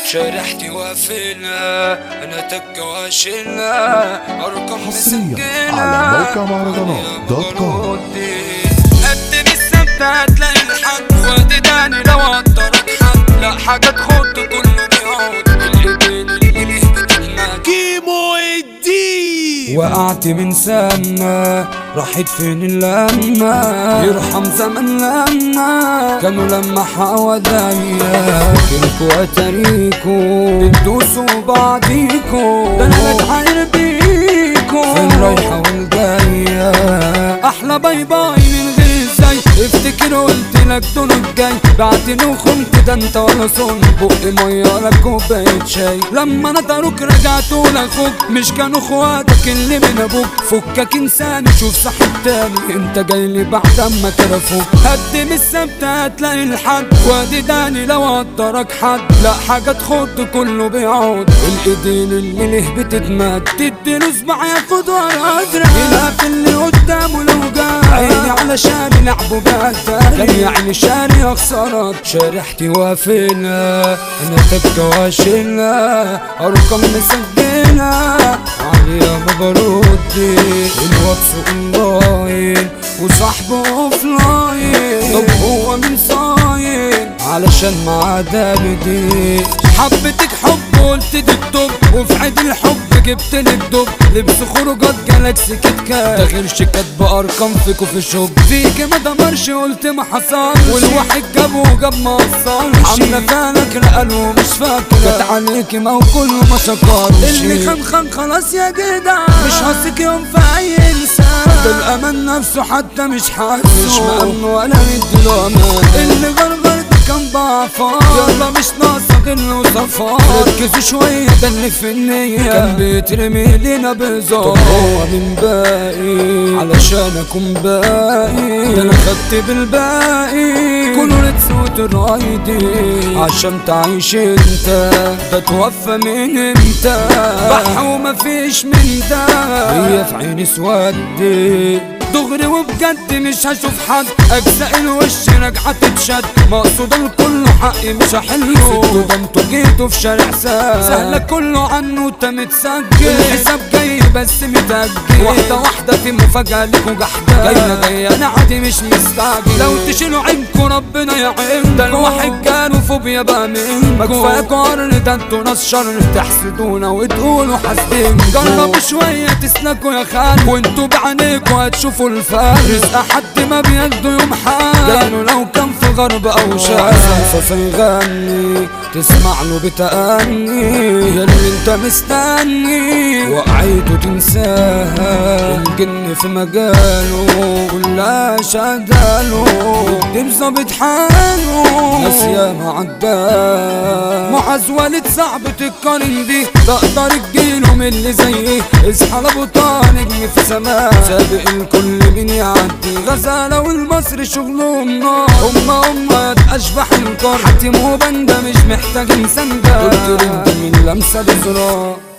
شرحتي وافلة انا تكة واشلة ارقام حصرياً على موقع مهرجانات دوت كوم. قدم السبت هتلاقي الحد وادداني لو قدرك حد لا حاجة تخد كله بيعود الايدين اللي نهبت المجد كيمو الدين وقعت من سنة راحت فين اللمة يرحم زمن لما كانوا لما حواليا كلكوا اتاريكوا بتدوسوا بعضيكوا ده انا بتعاير بيكوا فين رايحة والجاية احلى باي باي من غير ازاي افتكر قلت لك دول الجاي بعتني وخنت ده انت ولا صن بقي ميه ولا كوبايه شاي لما انا تروك رجعت لاخوك مش كانوا اخواتك اللي من ابوك فكك انسان شوف صاحب تاني انت جاي لي بعد اما كرفوك قدم السبت هتلاقي الحد وادي داني لو قدرك حد لا حاجه تخد كله بيعود الايدين اللي له بتتمد تديله صباع ياخد ورا ادرك يلهف اللي قدامه لو جاي عيني على شاري لعبه بهداني كان يعني شاري اخسرك شارحتي وافلة انا تبكى واشلة ارقام مسجلة عليا ما بردي الواتس اونلاين وصاحبه اوفلاين طب هو من صاين علشان ما بدي حبتك حب قلت دي الطب وفي عيد الحب جبت لي الدب لبس خروجات جالاكسي كيت كات ده غير شيكات بارقام في كوفي شوب فيك ما دمرش قلت ما حصلش والواحد جابه وجاب ما وصلش عامله فالك رقل ومش فاكره جت عليكي ما هو كله ما شكرش اللي خان خان خلاص يا جدع مش هثق يوم في اي انسان ده الامان نفسه حتى مش حاسه مش مأمن ولا مديله امان اللي غرغر ده كان ضعفان يلا مش ناقصه غل وصفان ركزوا شويه ده اللي في النيه كان بيترمي لينا بزار طب هو من باقي علشان اكون باقي ده انا خدت بالباقي كله رتس وترايدي عشان تعيش انت ده توفى من امتى بح ومفيش من ده هي في عيني سودي دغري وبجد مش هشوف حد اجزاء الوش راجعه تتشد مقصود الكل حقي مش هحله سبتوا ده انتوا جيتوا في شارع سهل سهله كله عنه انت متسجل الحساب جاي بس متأجل واحده واحده في مفاجاه ليكوا جحده جايه جايه انا عادي مش مستعجل لو تشيلوا عينكوا ربنا يعين ده الواحد جاله فوبيا بقى منكم ما كفاياكوا عر ده انتوا ناس شر تحسدونا وتقولوا حاسدين جربوا شويه تسلكوا يا خال وانتوا بعينيكوا هتشوفوا الفرق رزق حد ما بيده يوم حال لانه لو كان في غرب او شرق فصل يغني تسمع له بتأني يلي انت مستني وقعيته تنساها الجن في مجاله كلها شغاله دي بظابط حاله ناس ياما عداه معاذ والد صعب تتقارن بيه تقدر تجيله من اللي زيه اصحى لابو طه نجم في سماه سابق الكل مين يعدي غزالة والمصري شغلهم نار هما هما اشبح القار حاتم وبندا مش محتاج انسان ده قلت من لمسة بزرار